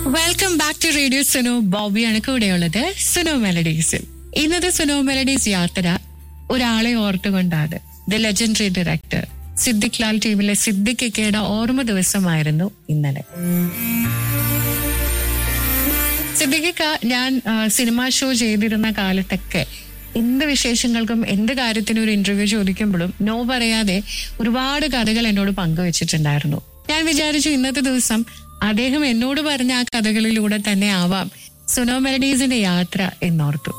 welcome back to radio Suno ബോബിയാണ് കൂടെയുള്ളത് സുനോ മെലഡീസിൽ ഇന്നത്തെ സുനോ മെലഡീസ് യാത്ര ഒരാളെ ഓർത്തുകൊണ്ടാണ് the legendary director Siddique Lal ടീമിലെ സിദ്ദിഖ് ഇക്കയുടെ ഓർമ്മ ദിവസമായിരുന്നു ഇന്നലെ സിദ്ദിഖിക്ക ഞാൻ ആ, സിനിമാ ഷോ ചെയ്തിരുന്ന കാലത്തൊക്കെ എന്ത് വിശേഷങ്ങൾക്കും എന്ത് കാര്യത്തിനും ഒരു ഇന്റർവ്യൂ ചോദിക്കുമ്പോഴും നോ പറയാതെ ഒരുപാട് കഥകൾ എന്നോട് പങ്കുവച്ചിട്ടുണ്ടായിരുന്നു ഞാൻ വിചാരിച്ചു ഇന്നത്തെ ദിവസം അദ്ദേഹം എന്നോട് പറഞ്ഞ ആ കഥകളിലൂടെ തന്നെ ആവാം സുനോ മെലഡീസിന്റെ യാത്ര എന്നോർത്തു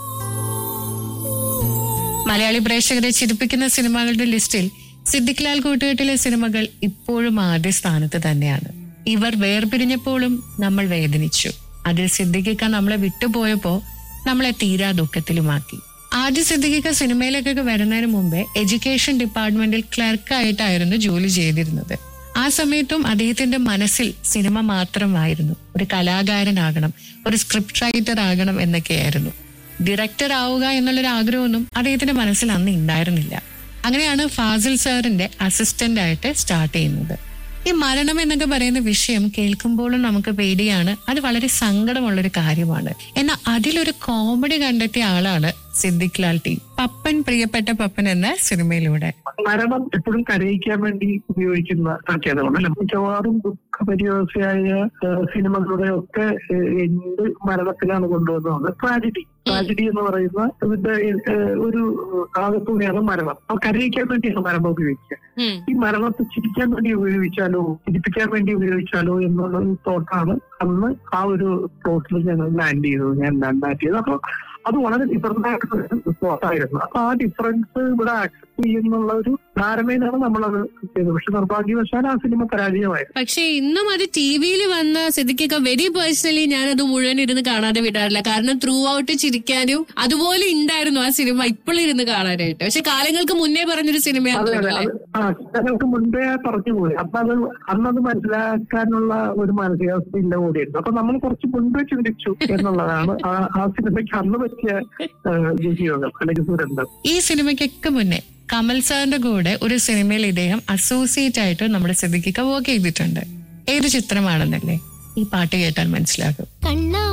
മലയാളി പ്രേക്ഷകരെ ചിരിപ്പിക്കുന്ന സിനിമകളുടെ ലിസ്റ്റിൽ സിദ്ദിഖ് ലാൽ കൂട്ടുകെട്ടിലെ സിനിമകൾ ഇപ്പോഴും ആദ്യ സ്ഥാനത്ത് തന്നെയാണ് ഇവർ വേർപിരിഞ്ഞപ്പോഴും നമ്മൾ വേദനിച്ചു അതിൽ സിദ്ദിഖിക്ക നമ്മളെ വിട്ടുപോയപ്പോ നമ്മളെ തീരാ ദുഃഖത്തിലുമാക്കി ആദ്യ സിദ്ദിഖിക്ക സിനിമയിലേക്കൊക്കെ വരുന്നതിന് മുമ്പേ എഡ്യൂക്കേഷൻ ഡിപ്പാർട്ട്മെന്റിൽ ക്ലർക്കായിട്ടായിരുന്നു ജോലി ചെയ്തിരുന്നത് ആ സമയത്തും അദ്ദേഹത്തിന്റെ മനസ്സിൽ സിനിമ മാത്രമായിരുന്നു ഒരു കലാകാരനാകണം ഒരു സ്ക്രിപ്റ്റ് റൈറ്റർ ആകണം എന്നൊക്കെയായിരുന്നു ഡയറക്ടർ ആവുക എന്നുള്ളൊരു ആഗ്രഹമൊന്നും അദ്ദേഹത്തിന്റെ മനസ്സിൽ അന്ന് ഉണ്ടായിരുന്നില്ല അങ്ങനെയാണ് ഫാസിൽ സാറിന്റെ അസിസ്റ്റന്റ് ആയിട്ട് സ്റ്റാർട്ട് ചെയ്യുന്നത് ഈ മരണം എന്നൊക്കെ പറയുന്ന വിഷയം കേൾക്കുമ്പോഴും നമുക്ക് പേടിയാണ് അത് വളരെ സങ്കടമുള്ളൊരു കാര്യമാണ് എന്നാൽ അതിലൊരു കോമഡി കണ്ടെത്തിയ ആളാണ് സിദ്ദിഖ് ലാൽ ടി പപ്പൻ പ്രിയപ്പെട്ട പപ്പൻ എന്ന സിനിമയിലൂടെ മരണം എപ്പോഴും കരയിക്കാൻ വേണ്ടി ഉപയോഗിക്കുന്ന സങ്കേതമാണ് അല്ലെ മിക്കവാറും ദുഃഖപരിവശയായ ഏഹ്, സിനിമകളുടെ ഒക്കെ ഏഹ്, എന്ത് മരണത്തിലാണ് കൊണ്ടുവന്നത് ട്രാജഡി ട്രാജഡി എന്ന് പറയുന്ന ഇതിന്റെ ഏഹ്, ഒരു ആകത്തുകയാണ് മരണം അപ്പൊ കരയിക്കാൻ വേണ്ടിയാണ് മരണം ഉപയോഗിക്കുക ഈ മരണത്തെ ചിരിക്കാൻ വേണ്ടി ഉപയോഗിച്ചാലോ ചിരിപ്പിക്കാൻ വേണ്ടി ഉപയോഗിച്ചാലോ എന്നുള്ള ഒരു തോട്ടാണ് അന്ന് ആ ഒരു പ്ലോട്ടിൽ ഞങ്ങൾ ലാൻഡ് ചെയ്തത് ഞാൻ ലാൻഡ് ചെയ്തത് അപ്പൊ അത് വളരെ ഡിഫറെന്റ് ആയിട്ടുള്ള തോട്ടായിരുന്നു അപ്പൊ ആ ഡിഫറൻസ് ഇവിടെ ആക്സെപ്റ്റ് ചെയ്യുന്നുള്ള ഒരു ധാരണയിലാണ് നമ്മളത് ചെയ്തത് പക്ഷെ നിർഭാഗ്യവശാൽ ആ സിനിമ പരാജയമായിരുന്നു പക്ഷെ ഇന്നും അത് ടി വിയിൽ വന്ന സ്ഥിതിക്കൊക്കെ വെരി പേഴ്സണലി ഞാൻ അത് മുഴുവൻ ഇരുന്ന് കാണാതെ വിടാറില്ല കാരണം ത്രൂ ഔട്ട് ചിരിക്കാനും അതുപോലെ ഉണ്ടായിരുന്നു ആ സിനിമ ഇപ്പോൾ ഇരുന്ന് കാണാനായിട്ട് പക്ഷെ കാലങ്ങൾക്ക് മുന്നേ പറഞ്ഞൊരു സിനിമയാണ് അതെ അതെ തോന്നുന്നു, അത് ആ ഞങ്ങൾക്ക് മുൻപേ പറഞ്ഞു പോയി അപ്പൊ അത് അന്നത് മനസ്സിലാക്കാനുള്ള ഒരു മാനസികാവസ്ഥ ഇല്ല കൂടിയിരുന്നു അപ്പൊ നമ്മൾ കുറച്ച് മുൻപേ ചിന്തിച്ചു എന്നുള്ളതാണ് ആ ആ സിനിമയ്ക്ക് അന്ന് പറ്റിയ ഏഹ്, വിജയങ്ങൾ അല്ലെങ്കിൽ ദുരന്തം ഈ സിനിമയ്ക്കൊക്കെ മുന്നേ കമൽ സാറിന്റെ കൂടെ ഒരു സിനിമയിൽ ഇദ്ദേഹം അസോസിയേറ്റ് ആയിട്ട് നമ്മുടെ സിദ്ദിഖിക്ക വർക്ക് ചെയ്തിട്ടുണ്ട് ഏത് ചിത്രമാണെന്നല്ലേ ഈ പാട്ട് കേട്ടാൽ മനസ്സിലാകും കണ്ണാ